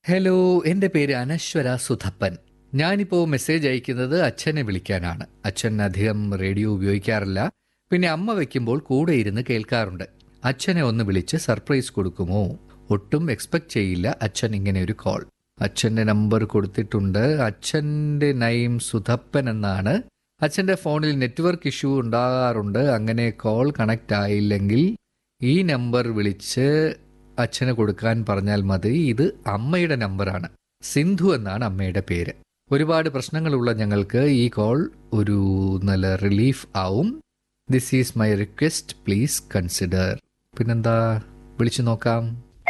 Hello എൻ്റെ പേര് അനശ്വര സുധപ്പൻ ഞാനിപ്പോൾ മെസ്സേജ് അയക്കുന്നത് അച്ഛനെ വിളിക്കാനാണ് അച്ഛൻ അധികം റേഡിയോ ഉപയോഗിക്കാറില്ല പിന്നെ അമ്മ വെക്കുമ്പോൾ കൂടെ ഇരുന്ന് കേൾക്കാറുണ്ട് അച്ഛനെ ഒന്ന് വിളിച്ച് സർപ്രൈസ് കൊടുക്കുമോ ഒട്ടും എക്സ്പെക്ട് ചെയ്യില്ല അച്ഛൻ ഇങ്ങനെ ഒരു കോൾ അച്ഛൻ്റെ നമ്പർ കൊടുത്തിട്ടുണ്ട് അച്ഛൻ്റെ നൈം സുധപ്പൻ എന്നാണ് അച്ഛൻ്റെ ഫോണിൽ നെറ്റ്വർക്ക് ഇഷ്യൂ ഉണ്ടാകാറുണ്ട് അങ്ങനെ കോൾ കണക്റ്റ് ആയില്ലെങ്കിൽ ഈ നമ്പർ വിളിച്ച് അച്ഛന് കൊടുക്കാൻ പറഞ്ഞാൽ മതി ഇത് അമ്മയുടെ നമ്പറാണ് സിന്ധു എന്നാണ് അമ്മയുടെ പേര് ഒരുപാട് പ്രശ്നങ്ങളുള്ള ഞങ്ങൾക്ക് ഈ കോൾ ഒരു നല്ല റിലീഫ് ആവും this is my request please consider പിന്നെന്താ വിളിച്ചു നോക്കാം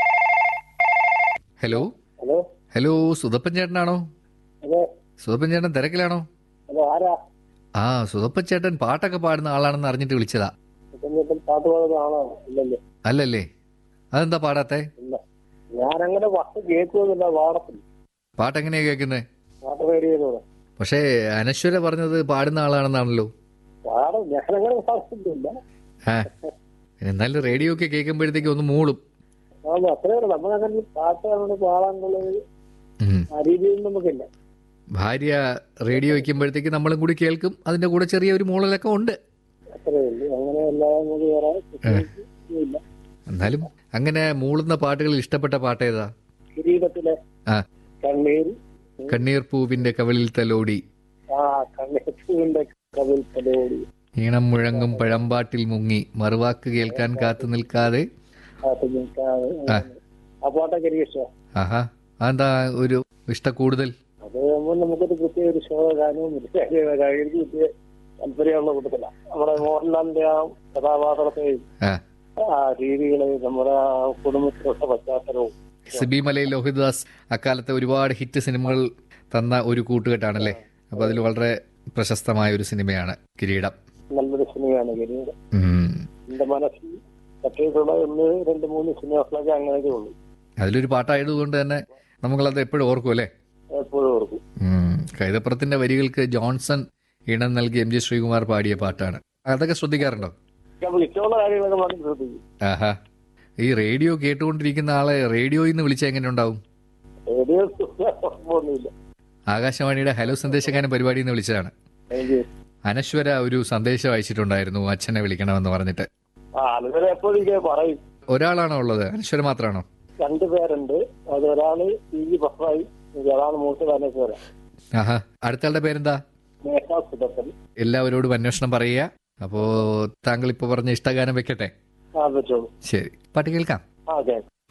ഹലോ ഹലോ ഹലോ സുധപ്പൻ ചേട്ടനാണോ അതെ സുധപ്പൻ ചേട്ടൻ തിരക്കിലാണോ ഹലോ ആരാ ആ സുധപ്പൻ ചേട്ടൻ പാട്ടൊക്കെ പാടുന്ന ആളാണെന്ന് അറിഞ്ഞിട്ട് വിളിച്ചതാ ഇപ്പം പാട്ട് പാടുന്ന ആളാണ് ഇല്ലല്ലേ അല്ലല്ലേ അതെന്താ പാടാത്തെ ഇല്ല ഞാനങ്ങനെ പാട്ട് കേൾക്കുന്നില്ല പാടത്തില്ല പാട്ട് എങ്ങനെയാ കേൾക്കുന്നത് പാട്ട് റേഡിയോയിലൂടെ പക്ഷേ അനശ്വര പറഞ്ഞത് പാടുന്ന ആളാണെന്നാണല്ലോ പാടും ഞാനങ്ങനെ പാടുന്നില്ല ആ എന്നാലും റേഡിയോ ഒക്കെ കേൾക്കുമ്പോഴത്തേക്ക് ഒന്ന് മൂളും ആ അത്രേ ഉള്ളൂ നമ്മളങ്ങനെ പാട്ട് അങ്ങനെ പാടാനുള്ളത് ഉം. ആ രീതിയിൽ നമുക്കില്ല ഭാര്യ റേഡിയോ വയ്ക്കുമ്പോഴത്തേക്ക് നമ്മളും കൂടി കേൾക്കും അതിന്റെ കൂടെ ചെറിയ ഒരു മൂളലൊക്കെ ഉണ്ട് അത്രേ ഉള്ളൂ അങ്ങനെ എല്ലാം നമുക്ക് വേറെ പ്രത്യേകിച്ച് ഒന്നുമില്ല എന്നാലും അങ്ങനെ മൂളുന്ന പാട്ടുകളിൽ ഇഷ്ടപ്പെട്ട പാട്ട് ഏതാ കിരീടത്തിലെ ആ കണ്ണീർ കണ്ണീർ പൂവിന്റെ കവിളിൽ തലോടി ആ കണ്ണീർ കവിൽ തലോടി ഈണം മുഴങ്ങും പഴമ്പാട്ടിൽ മുങ്ങി മറുവാക്ക് കേൾക്കാൻ കാത്തു നിൽക്കാതെ പാട്ട് നിൽക്കാതെ ആ. ആ പാട്ടൊക്കെ എനിക്ക് ഇഷ്ടമാണ് ആഹാ അതെന്താ ഒരു ഇഷ്ട കൂടുതൽ അത് ആകുമ്പോൾ നമുക്കൊരു പ്രത്യേക ഒരു ശോക ഗാനവും എനിക്ക് പ്രത്യേക താല്പര്യമുള്ള കൂട്ടത്തില നമ്മുടെ മോഹൻലാലിന്റെ ആ കഥാപാത്രത്തെയും ആ ആ രീതികളെയും നമ്മുടെ ആ കുടുംബത്തിലുള്ള പശ്ചാത്തലവും സിബി മലയിൽ ലോഹിതദാസ് അക്കാലത്തെ ഒരുപാട് ഹിറ്റ് സിനിമകൾ തന്ന ഒരു കൂട്ടുകെട്ടാണല്ലേ അപ്പൊ അതിൽ വളരെ പ്രശസ്തമായ ഒരു സിനിമയാണ് കിരീടം നല്ലൊരു സിനിമയാണ് ഗരീഡ് ഉം. എന്റെ മനസ്സിൽ പറ്റിയിട്ടുള്ള ഒന്ന് രണ്ട് മൂന്ന് സിനിമകളൊക്കെ അങ്ങനെയൊക്കെ ഉള്ളൂ അതിലൊരു പാട്ടായതുകൊണ്ട് തന്നെ നമുക്കത് എപ്പോഴും ഓർക്കും അല്ലേ എപ്പോഴും ഓർക്കും ഉം. കൈതപ്പുറത്തിന്റെ വരികൾക്ക് ജോൺസൺ ഇണം നൽകി എം ജി ശ്രീകുമാർ പാടിയ പാട്ടാണ് അതൊക്കെ ശ്രദ്ധിക്കാറുണ്ടോ നമ്മൾ ഇഷ്ടമുള്ള കാര്യങ്ങളൊക്കെ വളരെ ശ്രദ്ധിക്കും ആഹാ ഈ റേഡിയോ കേട്ടുകൊണ്ടിരിക്കുന്ന ആളെ റേഡിയോയിൽ നിന്ന് വിളിച്ചാൽ എങ്ങനെ ഉണ്ടാവും റേഡിയോ കുഴപ്പമൊന്നുമില്ല ആകാശവാണിയുടെ ഹലോ സന്ദേശകാരൻ പരിപാടിയിൽ നിന്ന് വിളിച്ചതാണ് എനിക്ക് അനശ്വര ഒരു സന്ദേശം അയച്ചിട്ടുണ്ടായിരുന്നു അച്ഛനെ വിളിക്കണമെന്ന് പറഞ്ഞിട്ട് ആ അതുവരെ എപ്പോഴും ഇങ്ങനെ പറയും ഒരാളാണോ ഉള്ളത് അനശ്വര മാത്രമാണോ രണ്ടു പേരുണ്ട് അത് ഒരാള് പി ജി ബഫായി ഒരാൾ മൂത്ത് വനേശ്വര ആഹാ അടുത്തയാളുടെ പേരെന്താ മേഘാ സുധപ്പൻ എല്ലാവരോടും അന്വേഷണം പറയുക അപ്പോ താങ്കൾ ഇപ്പൊ പറഞ്ഞ ഇഷ്ടഗാനം വെക്കട്ടെ ആ പറ്റുള്ളൂ ശരി പാട്ട് കേൾക്കാം ആ ഓക്കെ